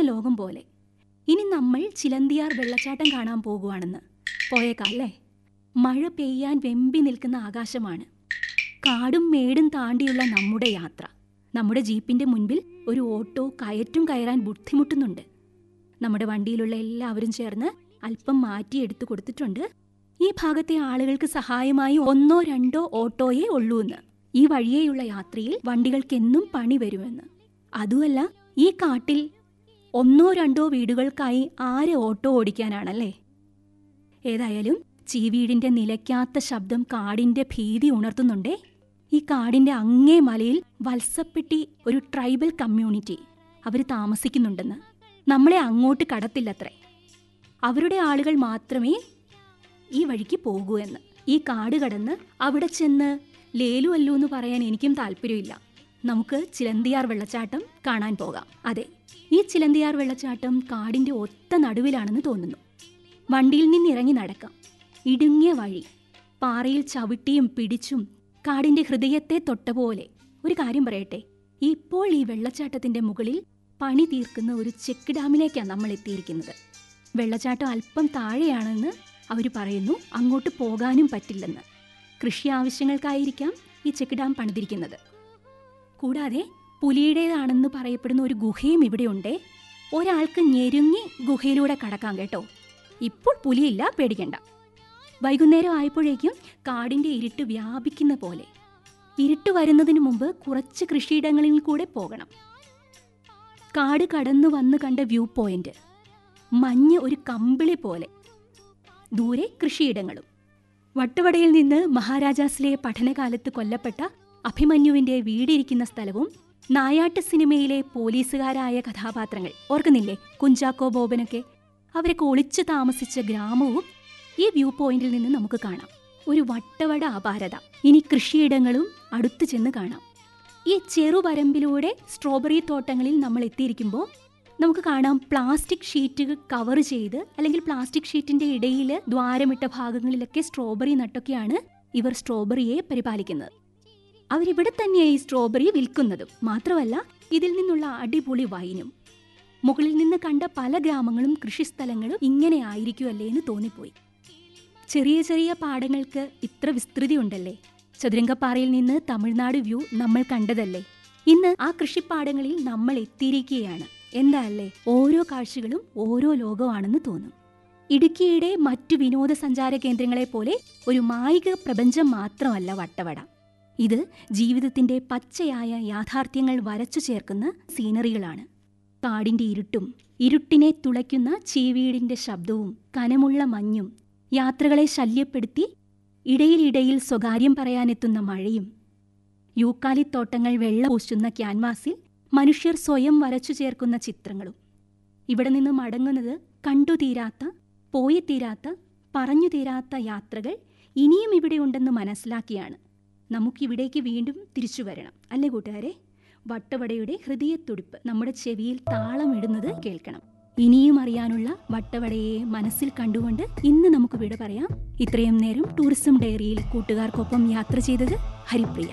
ലോകം പോലെ ഇനി നമ്മൾ ചിലന്തിയാർ വെള്ളച്ചാട്ടം കാണാൻ പോകുവാണെന്ന് പോയേക്കാല്ലേ മഴ പെയ്യാൻ വെമ്പി നിൽക്കുന്ന ആകാശമാണ് കാടും മേടും താണ്ടിയുള്ള നമ്മുടെ യാത്ര നമ്മുടെ ജീപ്പിന്റെ മുൻപിൽ ഒരു ഓട്ടോ കയറ്റും കയറാൻ ബുദ്ധിമുട്ടുന്നുണ്ട് നമ്മുടെ വണ്ടിയിലുള്ള എല്ലാവരും ചേർന്ന് അല്പം മാറ്റി എടുത്തു കൊടുത്തിട്ടുണ്ട് ഈ ഭാഗത്തെ ആളുകൾക്ക് സഹായമായി ഒന്നോ രണ്ടോ ഓട്ടോയേ ഉള്ളൂ എന്ന് ഈ വഴിയേയുള്ള യാത്രയിൽ വണ്ടികൾക്കെന്നും പണി വരുമെന്ന് അതുമല്ല ഈ കാട്ടിൽ ഒന്നോ രണ്ടോ വീടുകൾക്കായി ആര് ഓട്ടോ ഓടിക്കാനാണല്ലേ ഏതായാലും ചീവീടിന്റെ നിലയ്ക്കാത്ത ശബ്ദം കാടിന്റെ ഭീതി ഉണർത്തുന്നുണ്ടേ ഈ കാടിന്റെ അങ്ങേ മലയിൽ വത്സപ്പെട്ടി ഒരു ട്രൈബൽ കമ്മ്യൂണിറ്റി അവർ താമസിക്കുന്നുണ്ടെന്ന് നമ്മളെ അങ്ങോട്ട് കടത്തില്ലത്രേ അവരുടെ ആളുകൾ മാത്രമേ ഈ വഴിക്ക് പോകൂ എന്ന് ഈ കാട് കടന്ന് അവിടെ ചെന്ന് ലേലു അല്ലു എന്ന് പറയാൻ എനിക്കും താല്പര്യമില്ല നമുക്ക് ചിലന്തിയാർ വെള്ളച്ചാട്ടം കാണാൻ പോകാം അതെ ഈ ചിലന്തിയാർ വെള്ളച്ചാട്ടം കാടിന്റെ ഒത്ത നടുവിലാണെന്ന് തോന്നുന്നു വണ്ടിയിൽ നിന്ന് ഇറങ്ങി നടക്കാം ഇടുങ്ങിയ വഴി പാറയിൽ ചവിട്ടിയും പിടിച്ചും കാടിന്റെ ഹൃദയത്തെ തൊട്ട പോലെ ഒരു കാര്യം പറയട്ടെ ഇപ്പോൾ ഈ വെള്ളച്ചാട്ടത്തിന്റെ മുകളിൽ പണി തീർക്കുന്ന ഒരു ചെക്ക് ഡാമിലേക്കാണ് നമ്മൾ എത്തിയിരിക്കുന്നത് വെള്ളച്ചാട്ടം അല്പം താഴെയാണെന്ന് അവർ പറയുന്നു അങ്ങോട്ട് പോകാനും പറ്റില്ലെന്ന് കൃഷി ആവശ്യങ്ങൾക്കായിരിക്കാം ഈ ചെക്ക് ഡാം പണിതിരിക്കുന്നത് കൂടാതെ പുലിയുടേതാണെന്ന് പറയപ്പെടുന്ന ഒരു ഗുഹയും ഇവിടെയുണ്ടേ ഒരാൾക്ക് ഞെരുങ്ങി ഗുഹയിലൂടെ കടക്കാം കേട്ടോ ഇപ്പോൾ പുലിയില്ല പേടിക്കണ്ട വൈകുന്നേരം ആയപ്പോഴേക്കും കാടിന്റെ ഇരുട്ട് വ്യാപിക്കുന്ന പോലെ ഇരുട്ട് വരുന്നതിന് മുമ്പ് കുറച്ച് കൃഷിയിടങ്ങളിൽ കൂടെ പോകണം കാട് കടന്നു വന്ന് കണ്ട വ്യൂ പോയിന്റ് മഞ്ഞ് ഒരു കമ്പിളി പോലെ ദൂരെ കൃഷിയിടങ്ങളും വട്ടുവടയിൽ നിന്ന് മഹാരാജാസിലെ പഠനകാലത്ത് കൊല്ലപ്പെട്ട അഭിമന്യുവിന്റെ വീടിരിക്കുന്ന സ്ഥലവും നായാട്ട് സിനിമയിലെ പോലീസുകാരായ കഥാപാത്രങ്ങൾ ഓർക്കുന്നില്ലേ കുഞ്ചാക്കോ ബോബനൊക്കെ അവരൊക്കെ ഒളിച്ചു താമസിച്ച ഗ്രാമവും ഈ വ്യൂ പോയിന്റിൽ നിന്ന് നമുക്ക് കാണാം ഒരു വട്ടവട അപാരത ഇനി കൃഷിയിടങ്ങളും അടുത്തു ചെന്ന് കാണാം ഈ ചെറുപരമ്പിലൂടെ സ്ട്രോബെറി തോട്ടങ്ങളിൽ നമ്മൾ എത്തിയിരിക്കുമ്പോൾ നമുക്ക് കാണാം പ്ലാസ്റ്റിക് ഷീറ്റ് കവർ ചെയ്ത് അല്ലെങ്കിൽ പ്ലാസ്റ്റിക് ഷീറ്റിന്റെ ഇടയിൽ ദ്വാരമിട്ട ഭാഗങ്ങളിലൊക്കെ സ്ട്രോബെറി നട്ടൊക്കെയാണ് ഇവർ സ്ട്രോബെറിയെ പരിപാലിക്കുന്നത് അവരിവിടെ തന്നെയാണ് ഈ സ്ട്രോബെറി വിൽക്കുന്നതും മാത്രമല്ല ഇതിൽ നിന്നുള്ള അടിപൊളി വൈനും മുകളിൽ നിന്ന് കണ്ട പല ഗ്രാമങ്ങളും കൃഷിസ്ഥലങ്ങളും ഇങ്ങനെ ആയിരിക്കുമല്ലേ എന്ന് തോന്നിപ്പോയി ചെറിയ ചെറിയ പാടങ്ങൾക്ക് ഇത്ര വിസ്തൃതി ഉണ്ടല്ലേ ചതുരംഗപ്പാറയിൽ നിന്ന് തമിഴ്നാട് വ്യൂ നമ്മൾ കണ്ടതല്ലേ ഇന്ന് ആ കൃഷിപ്പാടങ്ങളിൽ നമ്മൾ എത്തിയിരിക്കുകയാണ് എന്താ അല്ലേ ഓരോ കാഴ്ചകളും ഓരോ ലോകമാണെന്ന് തോന്നും ഇടുക്കിയുടെ മറ്റു വിനോദസഞ്ചാര കേന്ദ്രങ്ങളെ പോലെ ഒരു മായിക പ്രപഞ്ചം മാത്രമല്ല വട്ടവട ഇത് ജീവിതത്തിന്റെ പച്ചയായ യാഥാർത്ഥ്യങ്ങൾ വരച്ചു ചേർക്കുന്ന സീനറികളാണ് കാടിന്റെ ഇരുട്ടും ഇരുട്ടിനെ തുളയ്ക്കുന്ന ചീവീടിന്റെ ശബ്ദവും കനമുള്ള മഞ്ഞും യാത്രകളെ ശല്യപ്പെടുത്തി ഇടയിലിടയിൽ സ്വകാര്യം പറയാനെത്തുന്ന മഴയും യൂക്കാലിത്തോട്ടങ്ങൾ വെള്ള പൂശുന്ന ക്യാൻവാസിൽ മനുഷ്യർ സ്വയം വരച്ചു ചേർക്കുന്ന ചിത്രങ്ങളും ഇവിടെ നിന്ന് മടങ്ങുന്നത് കണ്ടു തീരാത്ത പോയി തീരാത്ത പറഞ്ഞു തീരാത്ത യാത്രകൾ ഇനിയും ഇവിടെ ഉണ്ടെന്ന് മനസ്സിലാക്കിയാണ് നമുക്കിവിടേക്ക് വീണ്ടും തിരിച്ചു വരണം അല്ലേ കൂട്ടുകാരെ വട്ടവടയുടെ ഹൃദയത്തുടിപ്പ് നമ്മുടെ ചെവിയിൽ താളമിടുന്നത് കേൾക്കണം ഇനിയും അറിയാനുള്ള വട്ടവടയെ മനസ്സിൽ കണ്ടുകൊണ്ട് ഇന്ന് നമുക്ക് വിട പറയാം ഇത്രയും നേരം ടൂറിസം ഡയറിയിൽ കൂട്ടുകാർക്കൊപ്പം യാത്ര ചെയ്തത് ഹരിപ്രിയ